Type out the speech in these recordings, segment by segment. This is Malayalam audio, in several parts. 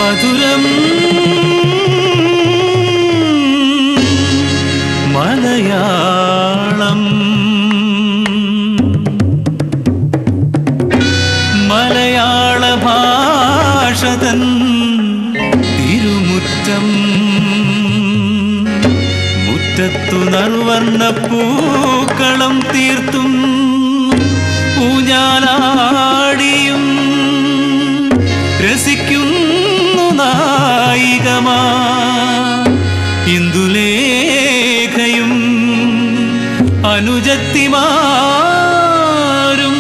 മധുരം മലയാളം മലയാള ഭാഷതൻ തിരുമുറ്റം മുറ്റത്തു നറുവർണ്ണ പൂക്കളം തീർത്തും ഊഞ്ഞാലാടിയും രസിക്കുന്നു നായികമാ ഇന്ദുലേഖയും അനുജത്തിമാരും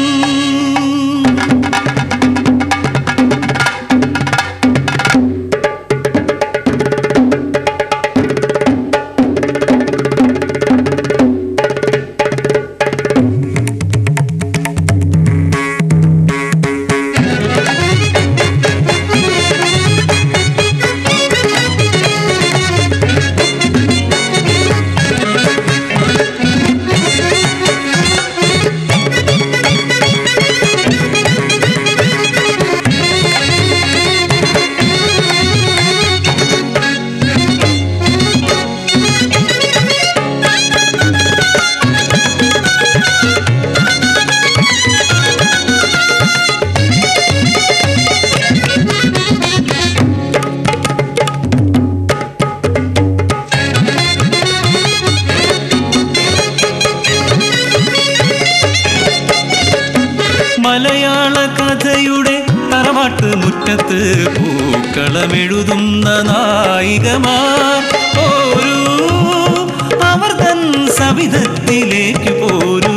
മലയാള കഥയുടെ തറവാട്ട് മുറ്റത്ത് പൂക്കളമെഴുതുന്ന നായികമാർ പോരൂ അവർ തൻ സവിധത്തിലേക്ക് പോരൂ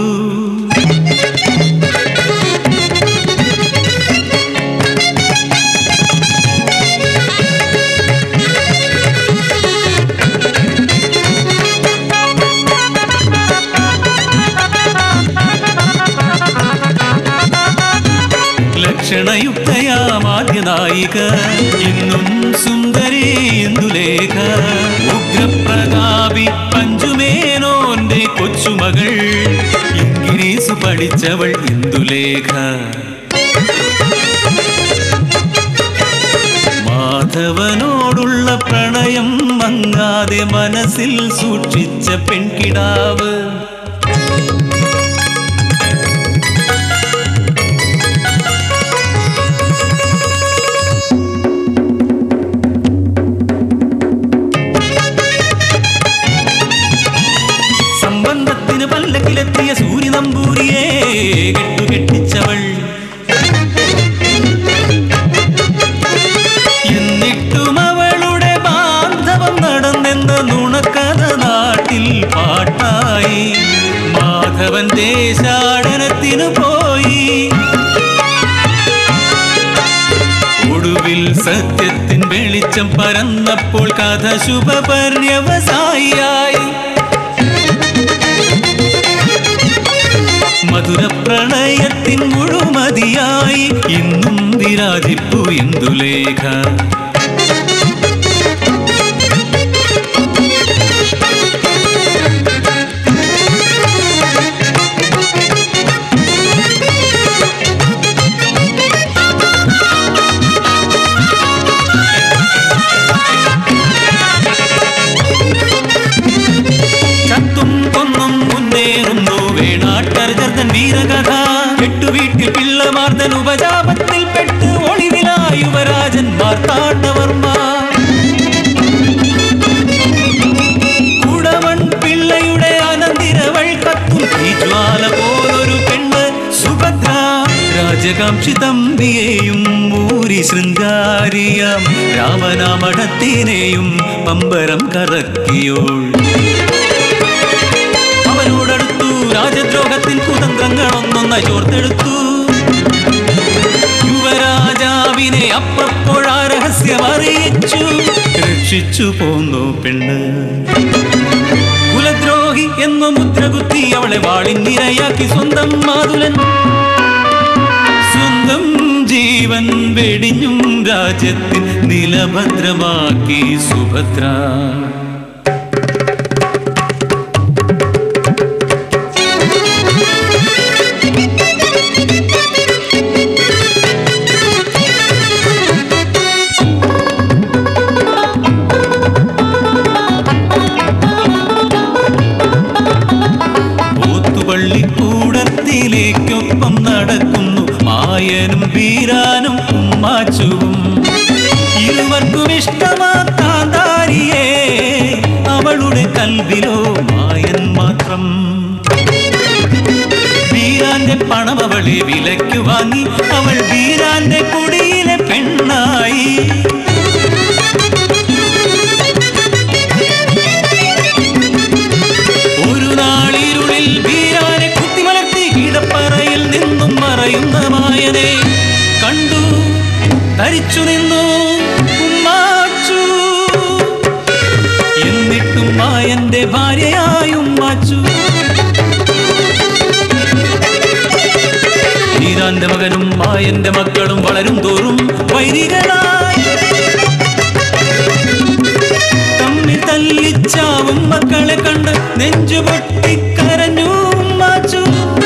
ലക്ഷണയുക്തയാമാദ്യ നായിക ഇന്നും സുന്ദരി ഇന്ദുലേഖ ഉഗ്രപ്രതാപി പഞ്ചുമേനോന്റെ കൊച്ചുമകൾ ഇംഗ്ലീസ് പഠിച്ചവൾ ഇന്ദുലേഖ മാധവനോടുള്ള പ്രണയം മങ്ങാതെ മനസ്സിൽ സൂക്ഷിച്ച പെൺകിടാവ് സംബന്ധത്തിന് പല്ലക്കിലെത്തിയ സൂര്യനമ്പൂരിയെ കെട്ടുകെട്ടിച്ചവൾ എന്നിട്ടും അവളുടെ ബാന്ധവം നടന്നെന്ന നുണക്കഥ നാട്ടിൽ പാട്ടായി മാധവൻ ദേശാടനത്തിനു പോയി ഒടുവിൽ സത്യത്തിൻ വെളിച്ചം പരന്നപ്പോൾ കഥ ശുഭപര്യവസായിയായി മധുര പ്രണയത്തിൻ മുഴുമതിയായി ഇന്നും വിരാജിപ്പു ഇന്ദുലേഖ ചത്തും കൊന്നും മുന്നേറുന്നു വേണാട്ടർജർദ്ധൻ വീരകഥ കെട്ടുവീട്ടിൽ പിള്ളമാർദ്ദൻ ഉപജാപത്തിൽ പെട്ട് ഒളിവിലാ യുവരാജൻ മാർത്താണ്ഡവർമ്മ കുടവൻ പിള്ളയുടെ അനന്തിരവൾ കത്തും തീജ്വാല പോലൊരു പെണ്ണ് സുഭദ്ര രാജകാംക്ഷി തമ്പിയെയും മൂരി ശൃംഗാരിയാം രാമനാമടത്തിനെയും പമ്പരം കറക്കിയോൾ അവനോടടുത്തു രാജദ്രോഹത്തിൻ കുതന്ത്രങ്ങളൊന്നൊന്നായി ചോർത്തെടുത്തു യുവരാജാവിനെ അപ്പപ്പോഴാ രഹസ്യം അറിയിച്ചു രക്ഷിച്ചു പോന്നു പെണ്ണ് കുലദ്രോഹി എന്നു മുദ്രകുത്തി അവളെ വാളിനിരയാക്കി സ്വന്തം മാതുലൻ സ്വന്തം ജീവൻ വെടിഞ്ഞും രാജ്യത്തിൽ നിലഭദ്രമാക്കി സുഭദ്ര ഇഷ്ടമാ കാന്താരിയെ അവളുടെ കൽവിലോ മായൻ മാത്രം വീരാന്റെ പണം അവളെ വിലയ്ക്ക് വാങ്ങി അവൾ വീരാന്റെ കുടിയിലെ പെണ്ണായി ഒരു നാളിരുളിൽ വീരാനെ കുത്തിമലർത്തി കിടപ്പറയിൽ നിന്നും മറയുന്ന മായനെ കണ്ടു ധരിച്ചു നിന്നു ഉമ്മാച്ചു എന്നിട്ടും മായന്റെ ഭാര്യയായും മാച്ചു വീരാന്റെ മകനും മായന്റെ മക്കളും വളരും തോറും വൈരികളായി തമ്മിൽ തല്ലിച്ചാവും മക്കളെ കണ്ട് നെഞ്ചു പൊട്ടിക്കരഞ്ഞു മാച്ചു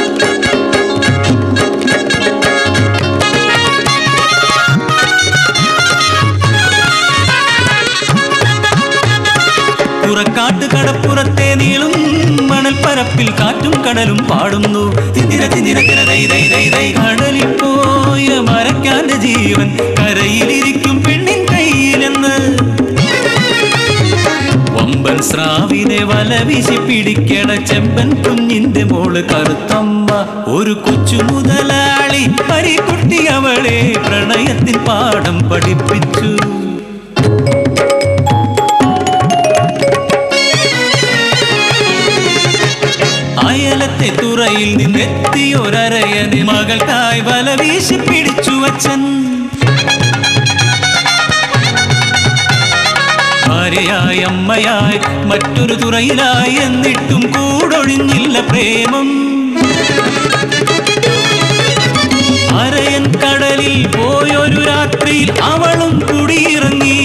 പുറക്കാട്ട് കടപ്പുറത്തെ നീളും മണൽ പരപ്പിൽ കാറ്റും കടലും പാടുന്നു തിന്തിര തിന്തിര തിര ദൈ ദൈ ദൈ ദൈ. കടലിൽ പോയ മരക്കാന്റെ ജീവൻ കരയിലിരിക്കും പെണ്ണിൻ കയ്യിലെന്ന് വമ്പൻ സ്രാവിനെ വല വീശി പിടിക്കണ ചെമ്പൻ കുഞ്ഞിന്റെ മോള് കറുത്തമ്മ ഒരു കൊച്ചു മുതലാളി പരിക്കുട്ടി അവളെ പ്രണയത്തിൻ പാഠം പഠിപ്പിച്ചു അയലത്തെ തുറയിൽ നിന്നെത്തിയൊരരയനെ മകൾക്കായി വല വീശി പിടിച്ചു അച്ഛൻ ഭാര്യയായി അമ്മയായി മറ്റൊരു തുറയിലായി എന്നിട്ടും കൂടൊഴിഞ്ഞില്ല പ്രേമം അരയൻ കടലിൽ പോയൊരു രാത്രിയിൽ അവളും കുടിയിറങ്ങി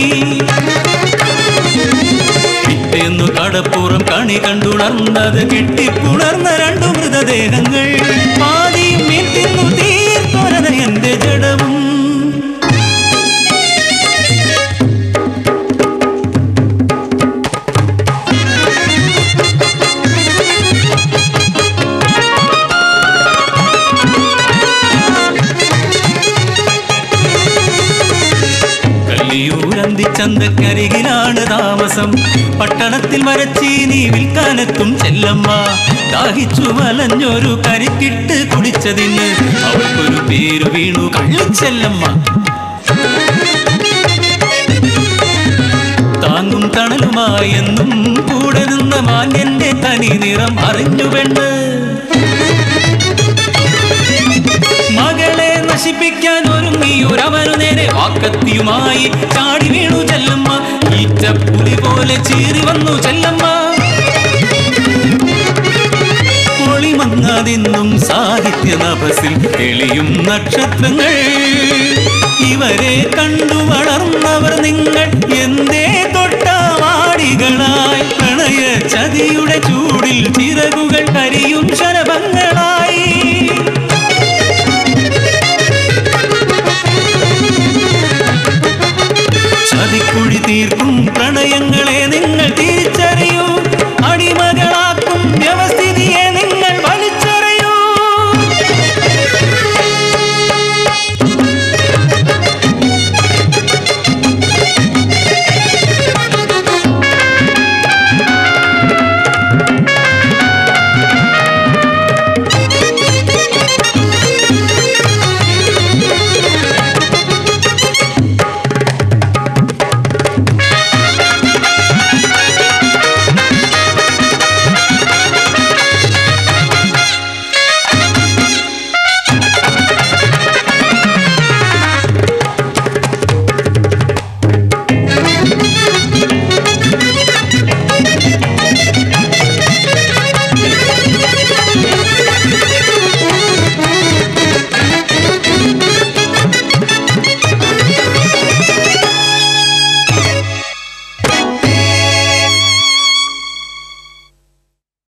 പിറ്റേന്നു കടപ്പുറം കണി കണ്ടുണർന്നത് കെട്ടിപ്പുണർന്ന രണ്ടു മൃതദേഹങ്ങൾ പാതിയും മീൻ തിന്നു തീർത്തൊരനയന്റെ ജഡവും കല്ലിയൂരന്തി ചന്തക്കരികിലാണ് താമസം പട്ടണത്തിൽ മരച്ചീനി വിൽക്കാനെത്തും ചെല്ലമ്മ ദാഹിച്ചു വലഞ്ഞൊരു കരിക്കിട്ട് കുടിച്ചതിന് അവൾക്കൊരു പേര് വീണു കള്ളിച്ചെല്ലമ്മ താങ്ങും തണലുമായി എന്നും കൂടെ നിന്ന മാന്യന്റെ തനി നിറം അറിഞ്ഞു പെണ്ണ് മകളെ നശിപ്പിക്കാൻ ഒരുങ്ങിയൊരവനു നേരെ വാക്കത്തിയുമായി ചാടി വീണു ചെല്ലമ്മ ഈറ്റപ്പുലി പോലെ ചീറി വന്നു ചെല്ലമ്മ പൊളിമങ്ങാതിന്നും സാഹിത്യ നഭസിൽ തെളിയും നക്ഷത്രങ്ങൾ ഇവരെ കണ്ടു വളർന്നവർ നിങ്ങൾ എന്തേ തൊട്ടാവാടികളായി പ്രണയ ചതിയുടെ ചൂടിൽ ചിറകുകൾ കരിയും ശരഭങ്ങളായി ചതിക്കുഴി തീർക്കും